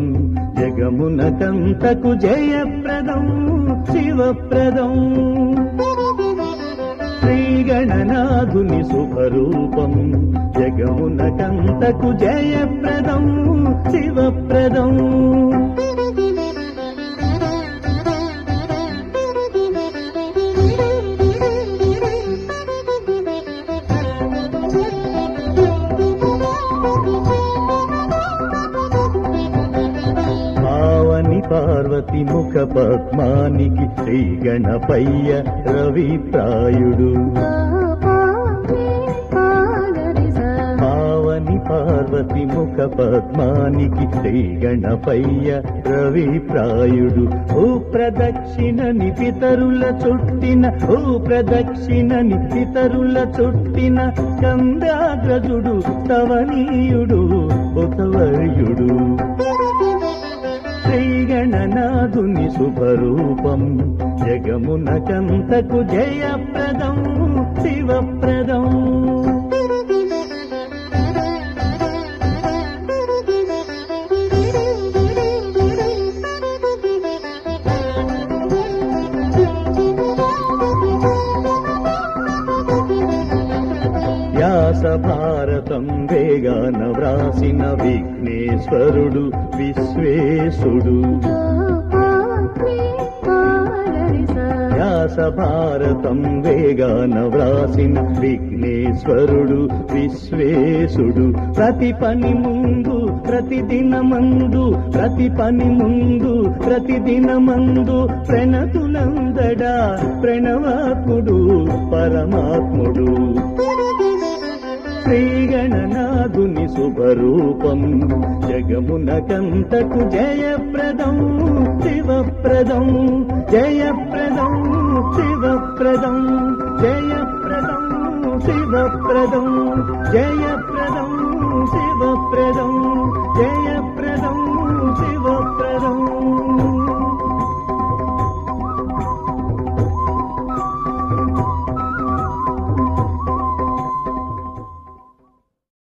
జగమునకంతకు జయప్రదం శివప్రదం శ్రీగణనాథుని శుభరూపం జగమునకంతకు జయప్రదం శివప్రదం పావని పార్వతి ముఖ పద్మానికి శ్రీ గణపయ్య రవి ప్రాయుడు పావని పార్వతి ముఖ పద్మానికి శ్రీ గణపయ్య రవి ప్రాయుడు ఓ ప్రదక్షిణని పితరుల చుట్టిన ఓ ప్రదక్షిణని పితరుల చుట్టిన కందాగ్రజుడు తవనీయుడు బుధవర్యుడు శ్రీగణనాథుని శుభరూపం జగమునకంతకు జయప్రదం శివప్రదం వ్యాస భారతం వేగాన వ్రాసిన విఘ్నేశ్వరుడు విశ్వేశుడు వ్యాస భారతం వేగాన వ్రాసిన విఘ్నేశ్వరుడు విశ్వేశుడు ప్రతి పని ముందు ప్రతి దినమందు ప్రతి పని ముందు ప్రతి దినమందు ప్రణతులందడా ప్రణవాత్ముడు పరమాత్ముడు శ్రీగణనాథుని శుభరూపం జగమునకంతకు జయప్రదం శివప్రదం జయప్రదం శివప్రదం జయప్రదం శివప్రదం జయప్రదం శివప్రదం